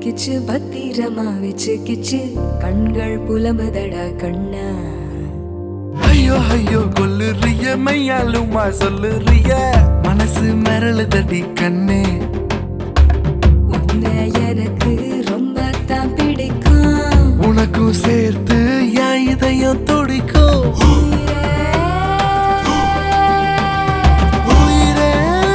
கிச்சு பத்திரமா வச்சுக்கிச்சு கண்கள் புலமுதடா கண்ணா ஐயோ ஐயோ கொல்லுறிய மையாலுமா சொல்லுறிய மனசு மிரளுதடி கண்ணே உன்னை எனக்கு ரொம்ப தான் பிடிக்கும் உனக்கும் சேர்த்து என் இதயம் துடிக்கும் உயிரே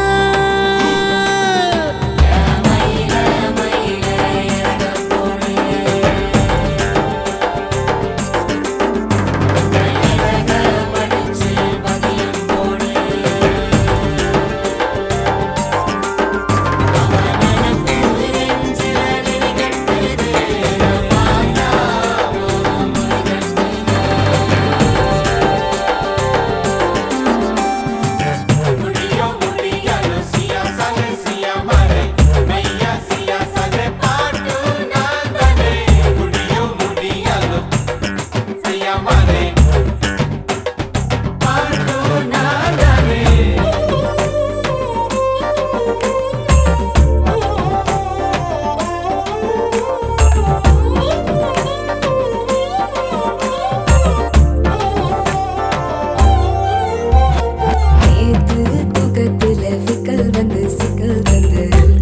நேத்து தூக்கத்துல விக்கல் வந்து சிக்கல் வந்து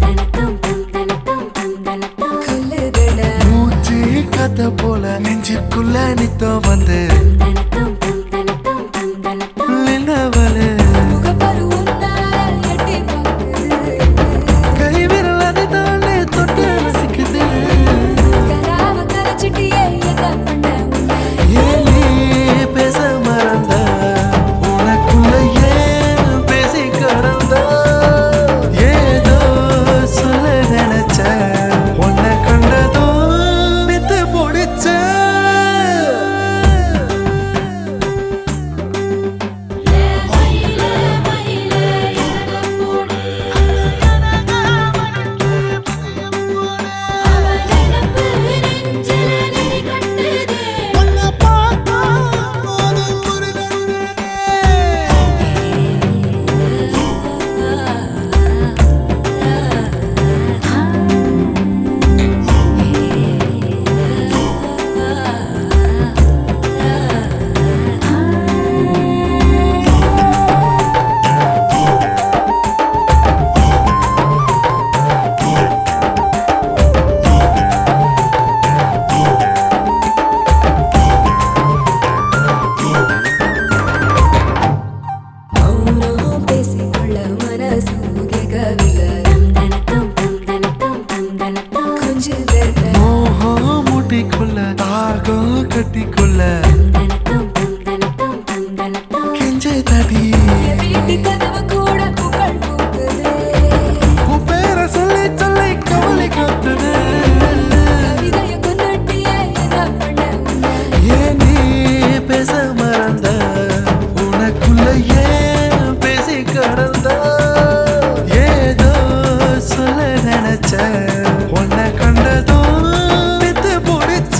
கொல்லுதடா மூச்சு கதை போல நெஞ்சுக்குள்ள நித்தம் வந்து நின்னவளே முகப்பரு உன்னால எட்டி பார்க்குது கை விரல் அதை தானே தொட்டு ரசிக்குது கராவ கரைச்சிட்டியே என்ன பண்ண உன்னை ஏன் நீ பேச மறந்த உனக்குள்ள ஏன் பேசி கடந்த ஏதோ சொல்ல நினைச்ச உன்னை கண்டதும் வித்து பிடிச்ச உன்னை பார்த்தா போதும் முருகனே. மௌனம் பேசிக்கொள்ள மனசு கேட்கவில்லை கொஞ்சுதடா மோகம் முட்டிக்கொள்ள தாகம் கட்டிக்கொள்ள கெஞ்சை தடி என் வீட்டு கதவு கூட புகழ் பூக்குது உன் பேரை சொல்லி சொல்லி கவலை காத்துது கவிதைய கொண்டாட்டியே என்ன பண்ண உன்னை ஏன் நீ பேச மறந்த உனக்குள்ள ஏன் பேசி கடந்த ஏதோ சொல்ல நினைச்ச உன்னை கண்டதும் வித்து பிடிச்ச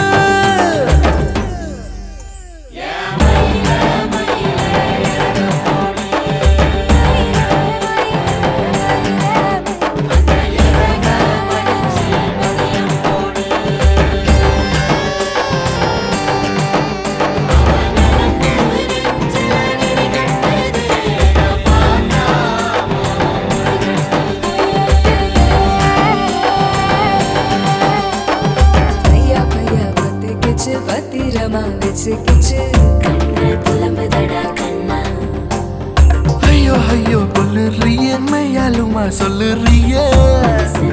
பையா பையா பத்திக்கிச்சு பத்திரமா வச்சுக்கிச்சு கண்கள் புலம்புதடா கண்ணா ஐயோ ஐயோ கொல்லுறிய மையாலுமா சொல்லுறிய மனசு